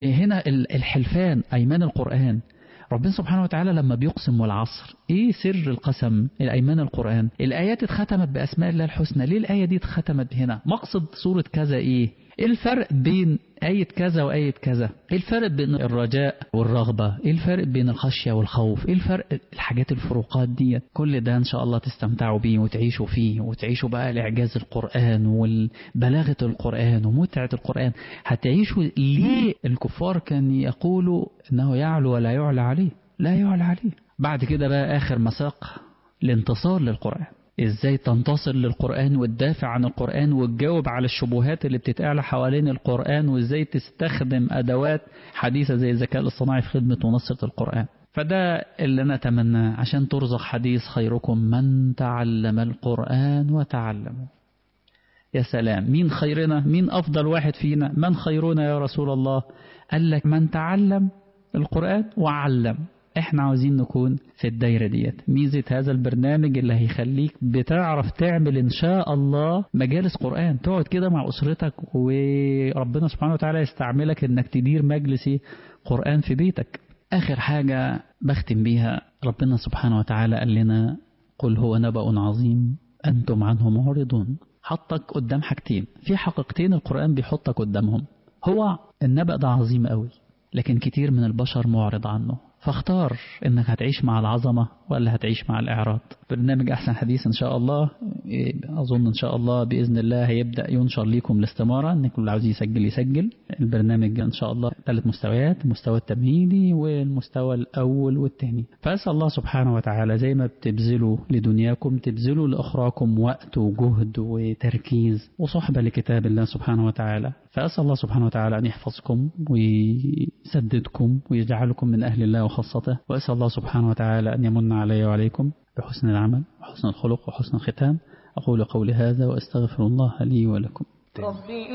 هنا الحلفان أيمان القرآن ربنا سبحانه وتعالى لما بيقسم والعصر ايه سر القسم الايمان القرآن الايات اتختمت باسماء الله الحسنى ليه الايه دي اتختمت هنا مقصد سورة كذا ايه ايه الفرق بين آية كذا وآية كذا ايه الفرق بين الرجاء والرغبة ايه الفرق بين الخشية والخوف ايه الفرق الحاجات الفروقات دي كل ده ان شاء الله تستمتعوا بيه وتعيشوا فيه وتعيشوا بقى لإعجاز القرآن والبلاغة القرآن ومتعة القرآن هتعيشوا ليه الكفار كان يقولوا انه يعلو ولا يعلى عليه لا يعلى عليه بعد كده بقى آخر مساق الانتصار للقرآن ازاي تنتصر للقرآن وتدافع عن القرآن وتجاوب على الشبهات اللي بتتقال حوالين القرآن وازاي تستخدم أدوات حديثة زي الذكاء الاصطناعي في خدمة ونصرة القرآن فده اللي أنا أتمناه عشان ترزق حديث خيركم من تعلم القرآن وتعلمه يا سلام مين خيرنا مين أفضل واحد فينا من خيرنا يا رسول الله قال لك من تعلم القرآن وعلم احنا عاوزين نكون في الدايرة ديت ميزة هذا البرنامج اللي هيخليك بتعرف تعمل ان شاء الله مجالس قرآن تقعد كده مع اسرتك وربنا سبحانه وتعالى يستعملك انك تدير مجلس قرآن في بيتك اخر حاجة بختم بيها ربنا سبحانه وتعالى قال لنا قل هو نبأ عظيم انتم عنه معرضون حطك قدام حاجتين في حقيقتين القرآن بيحطك قدامهم هو النبأ ده عظيم قوي لكن كتير من البشر معرض عنه فاختار انك هتعيش مع العظمة ولا هتعيش مع الإعراض برنامج أحسن حديث إن شاء الله أظن إن شاء الله بإذن الله هيبدأ ينشر ليكم الاستمارة إن كل عاوز يسجل يسجل البرنامج إن شاء الله ثلاث مستويات المستوى التمهيدي والمستوى الأول والثاني فأسأل الله سبحانه وتعالى زي ما بتبذلوا لدنياكم تبذلوا لأخراكم وقت وجهد وتركيز وصحبة لكتاب الله سبحانه وتعالى فأسأل الله سبحانه وتعالى أن يحفظكم ويسددكم ويجعلكم من أهل الله وخاصته وأسأل الله سبحانه وتعالى أن يمن علي وعليكم بحسن العمل وحسن الخلق وحسن الختام أقول قولي هذا وأستغفر الله لي ولكم